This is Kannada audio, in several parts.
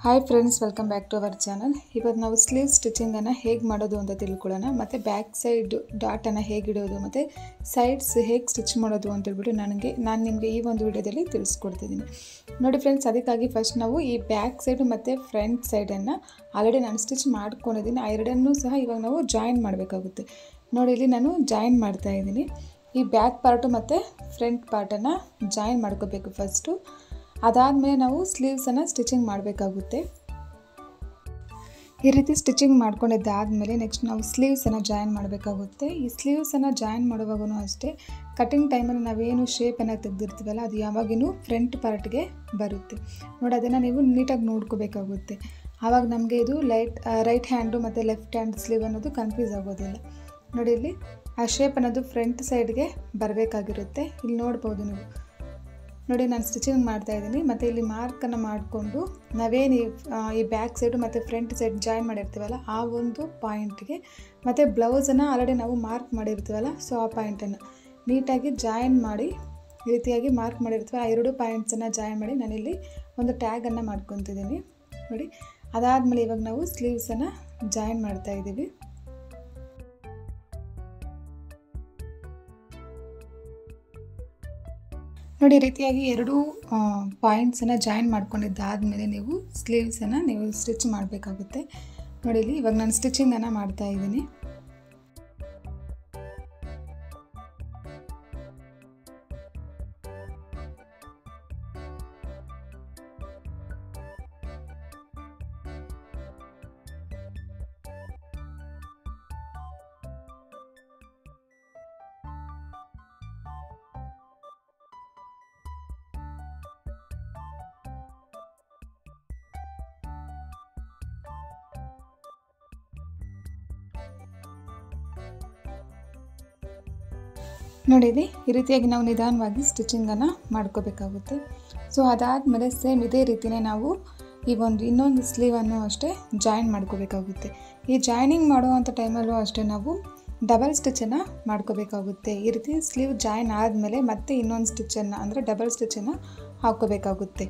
hi friends welcome back to our channel ಇವತ್ತು ನಾವು ಸ್ಲೀವ್ ಸ್ಟಿಚಿಂಗನ್ನು ಹೇಗೆ ಮಾಡೋದು ಅಂತ ತಿಳ್ಕೊಳ್ಳೋಣ ಮತ್ತು ಬ್ಯಾಕ್ ಸೈಡ್ ಡಾಟನ್ನು ಹೇಗೆ ಇಡೋದು ಮತ್ತು ಸೈಡ್ಸ್ ಹೇಗೆ ಸ್ಟಿಚ್ ಮಾಡೋದು ಅಂತ ಹೇಳ್ಬಿಟ್ಟು ನನಗೆ ನಾನು ನಿಮಗೆ ಈ ಒಂದು ವಿಡಿಯೋದಲ್ಲಿ ತಿಳಿಸ್ಕೊಡ್ತಿದ್ದೀನಿ ನೋಡಿ ಫ್ರೆಂಡ್ಸ್ ಅದಕ್ಕಾಗಿ ಫಸ್ಟ್ ನಾವು ಈ ಬ್ಯಾಕ್ ಸೈಡು ಮತ್ತು ಫ್ರಂಟ್ ಸೈಡನ್ನು ಆಲ್ರೆಡಿ ನಾನು ಸ್ಟಿಚ್ ಮಾಡ್ಕೊಂಡಿದ್ದೀನಿ ಆ ಎರಡನ್ನೂ ಸಹ ಇವಾಗ ನಾವು ಜಾಯಿನ್ ಮಾಡಬೇಕಾಗುತ್ತೆ ನೋಡಿ ಇಲ್ಲಿ ನಾನು ಜಾಯಿನ್ ಮಾಡ್ತಾ ಇದ್ದೀನಿ ಈ ಬ್ಯಾಕ್ ಪಾರ್ಟು ಮತ್ತು ಫ್ರಂಟ್ ಪಾರ್ಟನ್ನು ಜಾಯಿನ್ ಮಾಡ್ಕೋಬೇಕು ಫಸ್ಟು ಅದಾದಮೇಲೆ ನಾವು ಸ್ಲೀವ್ಸನ್ನು ಸ್ಟಿಚಿಂಗ್ ಮಾಡಬೇಕಾಗುತ್ತೆ ಈ ರೀತಿ ಸ್ಟಿಚಿಂಗ್ ಮಾಡ್ಕೊಂಡಿದ್ದಾದಮೇಲೆ ನೆಕ್ಸ್ಟ್ ನಾವು ಸ್ಲೀವ್ಸನ್ನು ಜಾಯಿನ್ ಮಾಡಬೇಕಾಗುತ್ತೆ ಈ ಸ್ಲೀವ್ಸನ್ನು ಜಾಯಿನ್ ಮಾಡುವಾಗೂ ಅಷ್ಟೇ ಕಟಿಂಗ್ ಟೈಮಲ್ಲಿ ನಾವೇನು ಶೇಪನ್ನು ತೆಗೆದಿರ್ತೀವಲ್ಲ ಅದು ಯಾವಾಗಿನೂ ಫ್ರಂಟ್ ಪಾರ್ಟ್ಗೆ ಬರುತ್ತೆ ನೋಡಿ ಅದನ್ನು ನೀವು ನೀಟಾಗಿ ನೋಡ್ಕೋಬೇಕಾಗುತ್ತೆ ಆವಾಗ ನಮಗೆ ಇದು ಲೈಟ್ ರೈಟ್ ಹ್ಯಾಂಡು ಮತ್ತು ಲೆಫ್ಟ್ ಹ್ಯಾಂಡ್ ಸ್ಲೀವ್ ಅನ್ನೋದು ಕನ್ಫ್ಯೂಸ್ ಆಗೋದಿಲ್ಲ ನೋಡಿ ಇಲ್ಲಿ ಆ ಶೇಪ್ ಅನ್ನೋದು ಫ್ರಂಟ್ ಸೈಡ್ಗೆ ಬರಬೇಕಾಗಿರುತ್ತೆ ಇಲ್ಲಿ ನೋಡ್ಬೋದು ನೀವು ನೋಡಿ ನಾನು ಸ್ಟಿಚಿಂಗ್ ಮಾಡ್ತಾ ಇದ್ದೀನಿ ಮತ್ತು ಇಲ್ಲಿ ಮಾರ್ಕನ್ನು ಮಾಡಿಕೊಂಡು ನಾವೇನು ಈ ಬ್ಯಾಕ್ ಸೈಡು ಮತ್ತು ಫ್ರಂಟ್ ಸೈಡ್ ಜಾಯಿನ್ ಮಾಡಿರ್ತೀವಲ್ಲ ಆ ಒಂದು ಪಾಯಿಂಟ್ಗೆ ಮತ್ತು ಬ್ಲೌಸನ್ನು ಆಲ್ರೆಡಿ ನಾವು ಮಾರ್ಕ್ ಮಾಡಿರ್ತೀವಲ್ಲ ಸೊ ಆ ಪಾಯಿಂಟನ್ನು ನೀಟಾಗಿ ಜಾಯಿನ್ ಮಾಡಿ ಈ ರೀತಿಯಾಗಿ ಮಾರ್ಕ್ ಮಾಡಿರ್ತೀವಿ ಆ ಎರಡು ಪಾಯಿಂಟ್ಸನ್ನು ಜಾಯಿನ್ ಮಾಡಿ ನಾನಿಲ್ಲಿ ಒಂದು ಟ್ಯಾಗನ್ನು ಮಾಡ್ಕೊತಿದ್ದೀನಿ ನೋಡಿ ಅದಾದಮೇಲೆ ಇವಾಗ ನಾವು ಸ್ಲೀವ್ಸನ್ನು ಜಾಯಿನ್ ಮಾಡ್ತಾ ಇದ್ದೀವಿ ನೋಡಿ ಈ ರೀತಿಯಾಗಿ ಎರಡು ಪಾಯಿಂಟ್ಸನ್ನು ಜಾಯಿನ್ ಮಾಡ್ಕೊಂಡಿದ್ದಾದಮೇಲೆ ನೀವು ಸ್ಲೀವ್ಸನ್ನು ನೀವು ಸ್ಟಿಚ್ ಮಾಡಬೇಕಾಗುತ್ತೆ ನೋಡಿ ಇಲ್ಲಿ ಇವಾಗ ನಾನು ಸ್ಟಿಚಿಂಗನ್ನು ಮಾಡ್ತಾ ಇದ್ದೀನಿ ನೋಡಿ ಇಲ್ಲಿ ಈ ರೀತಿಯಾಗಿ ನಾವು ನಿಧಾನವಾಗಿ ಸ್ಟಿಚಿಂಗನ್ನು ಮಾಡ್ಕೋಬೇಕಾಗುತ್ತೆ ಸೊ ಅದಾದಮೇಲೆ ಸೇಮ್ ಇದೇ ರೀತಿಯೇ ನಾವು ಈ ಒಂದು ಇನ್ನೊಂದು ಸ್ಲೀವನ್ನು ಅಷ್ಟೇ ಜಾಯಿನ್ ಮಾಡ್ಕೋಬೇಕಾಗುತ್ತೆ ಈ ಜಾಯ್ನಿಂಗ್ ಮಾಡುವಂಥ ಟೈಮಲ್ಲೂ ಅಷ್ಟೇ ನಾವು ಡಬಲ್ ಸ್ಟಿಚನ್ನು ಮಾಡ್ಕೋಬೇಕಾಗುತ್ತೆ ಈ ರೀತಿ ಸ್ಲೀವ್ ಜಾಯಿನ್ ಆದಮೇಲೆ ಮತ್ತೆ ಇನ್ನೊಂದು ಸ್ಟಿಚ್ಚನ್ನು ಅಂದರೆ ಡಬಲ್ ಸ್ಟಿಚ್ಚನ್ನು ಹಾಕ್ಕೋಬೇಕಾಗುತ್ತೆ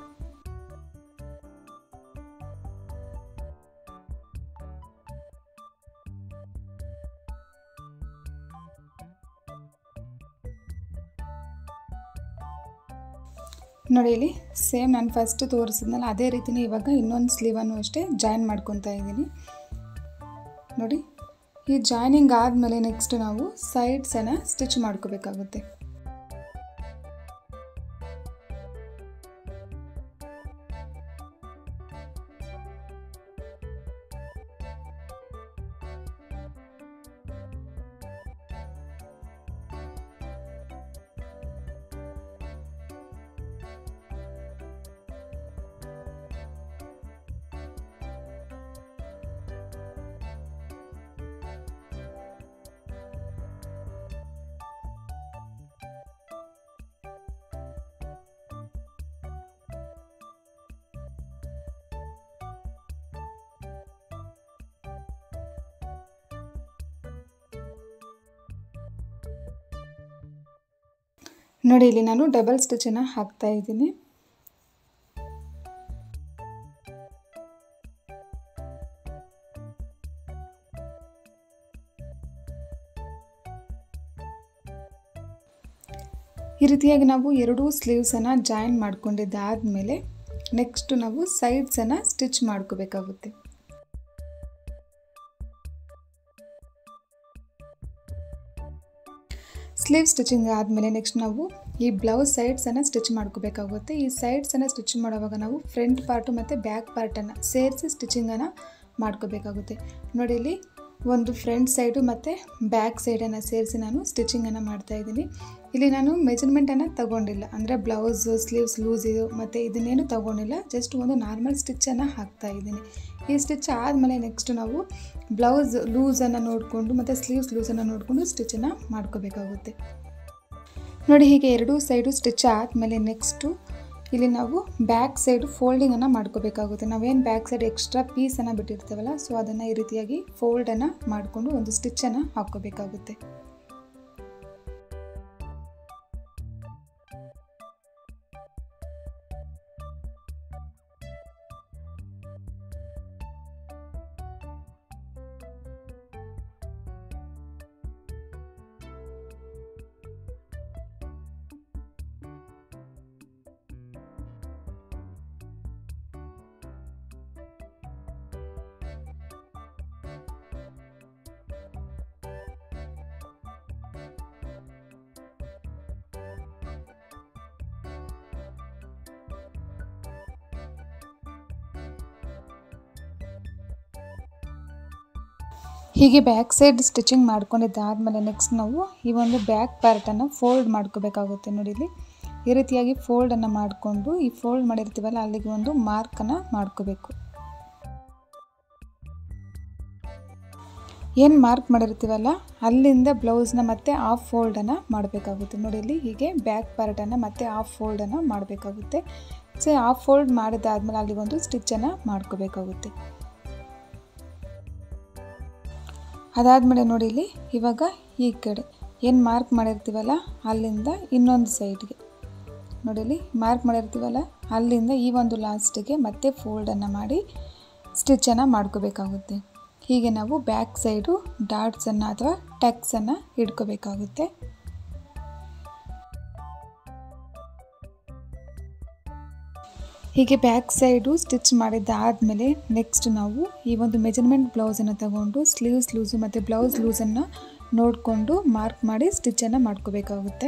ನೋಡಿ ಇಲ್ಲಿ ಸೇಮ್ ನಾನು ಫಸ್ಟ್ ತೋರಿಸಿದ್ನಲ್ಲ ಅದೇ ರೀತಿಯೇ ಇವಾಗ ಇನ್ನೊಂದು ಸ್ಲೀವನ್ನು ಅಷ್ಟೇ ಜಾಯಿನ್ ಮಾಡ್ಕೊತಾ ಇದ್ದೀನಿ ನೋಡಿ ಈ ಜಾಯ್ನಿಂಗ್ ಆದಮೇಲೆ ನೆಕ್ಸ್ಟ್ ನಾವು ಸೈಡ್ಸನ್ನು ಸ್ಟಿಚ್ ಮಾಡ್ಕೋಬೇಕಾಗುತ್ತೆ ನೋಡಿ ಇಲ್ಲಿ ನಾನು ಡಬಲ್ ಸ್ಟಿಚನ್ನು ಹಾಕ್ತಾ ಇದ್ದೀನಿ ಈ ರೀತಿಯಾಗಿ ನಾವು ಎರಡೂ ಸ್ಲೀವ್ಸನ್ನು ಜಾಯಿನ್ ಮಾಡ್ಕೊಂಡಿದ್ದಾದಮೇಲೆ ನೆಕ್ಸ್ಟ್ ನಾವು ಸೈಡ್ಸನ್ನು ಸ್ಟಿಚ್ ಮಾಡ್ಕೋಬೇಕಾಗುತ್ತೆ ಸ್ಲೀವ್ ಸ್ಟಿಚಿಂಗ್ ಆದಮೇಲೆ ನೆಕ್ಸ್ಟ್ ನಾವು ಈ ಬ್ಲೌಸ್ ಸೈಡ್ಸನ್ನು ಸ್ಟಿಚ್ ಮಾಡ್ಕೋಬೇಕಾಗುತ್ತೆ ಈ ಸೈಡ್ಸನ್ನು ಸ್ಟಿಚ್ ಮಾಡುವಾಗ ನಾವು ಫ್ರಂಟ್ ಪಾರ್ಟು ಮತ್ತು ಬ್ಯಾಕ್ ಪಾರ್ಟನ್ನು ಸೇರಿಸಿ ಸ್ಟಿಚಿಂಗನ್ನು ಮಾಡ್ಕೋಬೇಕಾಗುತ್ತೆ ನೋಡಿ ಇಲ್ಲಿ ಒಂದು ಫ್ರಂಟ್ ಸೈಡು ಮತ್ತು ಬ್ಯಾಕ್ ಸೈಡನ್ನು ಸೇರಿಸಿ ನಾನು ಸ್ಟಿಚಿಂಗನ್ನು ಮಾಡ್ತಾಯಿದ್ದೀನಿ ಇಲ್ಲಿ ನಾನು ಮೆಜರ್ಮೆಂಟನ್ನು ತಗೊಂಡಿಲ್ಲ ಅಂದರೆ ಬ್ಲೌಸು ಸ್ಲೀವ್ಸ್ ಲೂಸ್ ಇದು ಮತ್ತು ಇದನ್ನೇನು ತಗೊಂಡಿಲ್ಲ ಜಸ್ಟ್ ಒಂದು ನಾರ್ಮಲ್ ಸ್ಟಿಚ್ಚನ್ನು ಹಾಕ್ತಾ ಇದ್ದೀನಿ ಈ ಸ್ಟಿಚ್ ಆದಮೇಲೆ ನೆಕ್ಸ್ಟ್ ನಾವು ಬ್ಲೌಸ್ ಲೂಸನ್ನು ನೋಡಿಕೊಂಡು ಮತ್ತು ಸ್ಲೀವ್ಸ್ ಲೂಸನ್ನು ನೋಡಿಕೊಂಡು ಸ್ಟಿಚ್ಚನ್ನು ಮಾಡ್ಕೋಬೇಕಾಗುತ್ತೆ ನೋಡಿ ಹೀಗೆ ಎರಡೂ ಸೈಡು ಸ್ಟಿಚ್ ಆದಮೇಲೆ ನೆಕ್ಸ್ಟು ಇಲ್ಲಿ ನಾವು ಬ್ಯಾಕ್ ಸೈಡು ಫೋಲ್ಡಿಂಗನ್ನು ಮಾಡ್ಕೋಬೇಕಾಗುತ್ತೆ ನಾವೇನು ಬ್ಯಾಕ್ ಸೈಡ್ ಎಕ್ಸ್ಟ್ರಾ ಪೀಸನ್ನು ಬಿಟ್ಟಿರ್ತೀವಲ್ಲ ಸೊ ಅದನ್ನು ಈ ರೀತಿಯಾಗಿ ಫೋಲ್ಡನ್ನು ಮಾಡಿಕೊಂಡು ಒಂದು ಸ್ಟಿಚ್ಚನ್ನು ಹಾಕ್ಕೋಬೇಕಾಗುತ್ತೆ ಹೀಗೆ ಬ್ಯಾಕ್ ಸೈಡ್ ಸ್ಟಿಚಿಂಗ್ ಮಾಡ್ಕೊಂಡಿದ್ದಾದಮೇಲೆ ನೆಕ್ಸ್ಟ್ ನಾವು ಈ ಒಂದು ಬ್ಯಾಕ್ ಪಾರ್ಟನ್ನು ಫೋಲ್ಡ್ ಮಾಡ್ಕೋಬೇಕಾಗುತ್ತೆ ನೋಡಿ ಇಲ್ಲಿ ಈ ರೀತಿಯಾಗಿ ಫೋಲ್ಡನ್ನು ಮಾಡಿಕೊಂಡು ಈ ಫೋಲ್ಡ್ ಮಾಡಿರ್ತೀವಲ್ಲ ಅಲ್ಲಿಗೆ ಒಂದು ಮಾರ್ಕನ್ನು ಮಾಡ್ಕೋಬೇಕು ಏನು ಮಾರ್ಕ್ ಮಾಡಿರ್ತೀವಲ್ಲ ಅಲ್ಲಿಂದ ಬ್ಲೌಸ್ನ ಮತ್ತೆ ಆಫ್ ಫೋಲ್ಡನ್ನು ಮಾಡಬೇಕಾಗುತ್ತೆ ನೋಡಿ ಇಲ್ಲಿ ಹೀಗೆ ಬ್ಯಾಕ್ ಪಾರ್ಟನ್ನು ಮತ್ತೆ ಆಫ್ ಫೋಲ್ಡನ್ನು ಮಾಡಬೇಕಾಗುತ್ತೆ ಸೊ ಆಫ್ ಫೋಲ್ಡ್ ಮಾಡಿದಾದ್ಮೇಲೆ ಅಲ್ಲಿ ಒಂದು ಸ್ಟಿಚ್ಚನ್ನು ಮಾಡ್ಕೋಬೇಕಾಗುತ್ತೆ ಅದಾದಮೇಲೆ ನೋಡಿ ಇಲ್ಲಿ ಇವಾಗ ಈ ಕಡೆ ಏನು ಮಾರ್ಕ್ ಮಾಡಿರ್ತೀವಲ್ಲ ಅಲ್ಲಿಂದ ಇನ್ನೊಂದು ಸೈಡ್ಗೆ ನೋಡಿ ಇಲ್ಲಿ ಮಾರ್ಕ್ ಮಾಡಿರ್ತೀವಲ್ಲ ಅಲ್ಲಿಂದ ಈ ಒಂದು ಲಾಸ್ಟಿಗೆ ಮತ್ತೆ ಫೋಲ್ಡನ್ನು ಮಾಡಿ ಸ್ಟಿಚ್ಚನ್ನು ಮಾಡ್ಕೋಬೇಕಾಗುತ್ತೆ ಹೀಗೆ ನಾವು ಬ್ಯಾಕ್ ಸೈಡು ಡಾಟ್ಸನ್ನು ಅಥವಾ ಟಕ್ಸನ್ನು ಇಟ್ಕೋಬೇಕಾಗುತ್ತೆ ಹೀಗೆ ಬ್ಯಾಕ್ ಸೈಡು ಸ್ಟಿಚ್ ಮಾಡಿದ್ದಾದಮೇಲೆ ನೆಕ್ಸ್ಟ್ ನಾವು ಈ ಒಂದು ಮೆಜರ್ಮೆಂಟ್ ಬ್ಲೌಸನ್ನು ತಗೊಂಡು ಸ್ಲೀವ್ಸ್ ಲೂಸು ಮತ್ತು ಬ್ಲೌಸ್ ಲೂಸನ್ನು ನೋಡಿಕೊಂಡು ಮಾರ್ಕ್ ಮಾಡಿ ಸ್ಟಿಚ್ಚನ್ನು ಮಾಡ್ಕೋಬೇಕಾಗುತ್ತೆ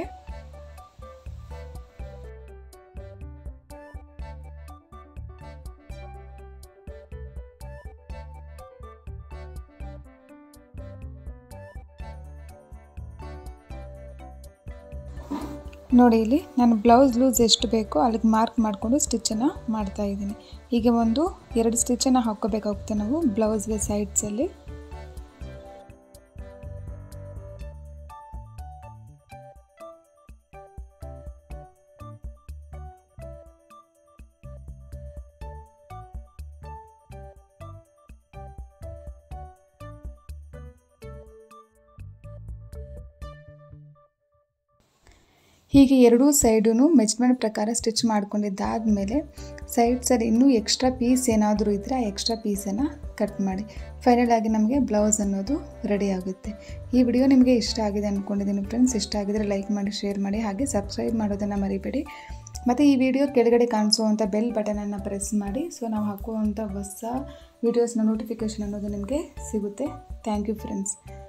ನೋಡಿ ಇಲ್ಲಿ ನಾನು ಬ್ಲೌಸ್ ಲೂಸ್ ಎಷ್ಟು ಬೇಕೋ ಅಲ್ಲಿಗೆ ಮಾರ್ಕ್ ಮಾಡಿಕೊಂಡು ಸ್ಟಿಚ್ಚನ್ನು ಮಾಡ್ತಾ ಇದ್ದೀನಿ ಹೀಗೆ ಒಂದು ಎರಡು ಸ್ಟಿಚ್ಚನ್ನು ಹಾಕ್ಕೋಬೇಕಾಗುತ್ತೆ ನಾವು ಬ್ಲೌಸ್ಗೆ ಸೈಡ್ಸಲ್ಲಿ ಹೀಗೆ ಎರಡೂ ಸೈಡೂ ಮೆಜರ್ಮೆಂಟ್ ಪ್ರಕಾರ ಸ್ಟಿಚ್ ಮಾಡ್ಕೊಂಡಿದ್ದಾದಮೇಲೆ ಸೈಡ್ಸಲ್ಲಿ ಇನ್ನೂ ಎಕ್ಸ್ಟ್ರಾ ಪೀಸ್ ಏನಾದರೂ ಇದ್ದರೆ ಆ ಎಕ್ಸ್ಟ್ರಾ ಪೀಸನ್ನು ಕಟ್ ಮಾಡಿ ಫೈನಲ್ ಆಗಿ ನಮಗೆ ಬ್ಲೌಸ್ ಅನ್ನೋದು ರೆಡಿ ಆಗುತ್ತೆ ಈ ವಿಡಿಯೋ ನಿಮಗೆ ಇಷ್ಟ ಆಗಿದೆ ಅಂದ್ಕೊಂಡಿದ್ದೀನಿ ಫ್ರೆಂಡ್ಸ್ ಇಷ್ಟ ಆಗಿದರೆ ಲೈಕ್ ಮಾಡಿ ಶೇರ್ ಮಾಡಿ ಹಾಗೆ ಸಬ್ಸ್ಕ್ರೈಬ್ ಮಾಡೋದನ್ನು ಮರಿಬೇಡಿ ಮತ್ತು ಈ ವಿಡಿಯೋ ಕೆಳಗಡೆ ಕಾಣಿಸುವಂಥ ಬೆಲ್ ಬಟನನ್ನು ಪ್ರೆಸ್ ಮಾಡಿ ಸೊ ನಾವು ಹಾಕುವಂಥ ಹೊಸ ವೀಡಿಯೋಸ್ನ ನೋಟಿಫಿಕೇಷನ್ ಅನ್ನೋದು ನಿಮಗೆ ಸಿಗುತ್ತೆ ಥ್ಯಾಂಕ್ ಯು ಫ್ರೆಂಡ್ಸ್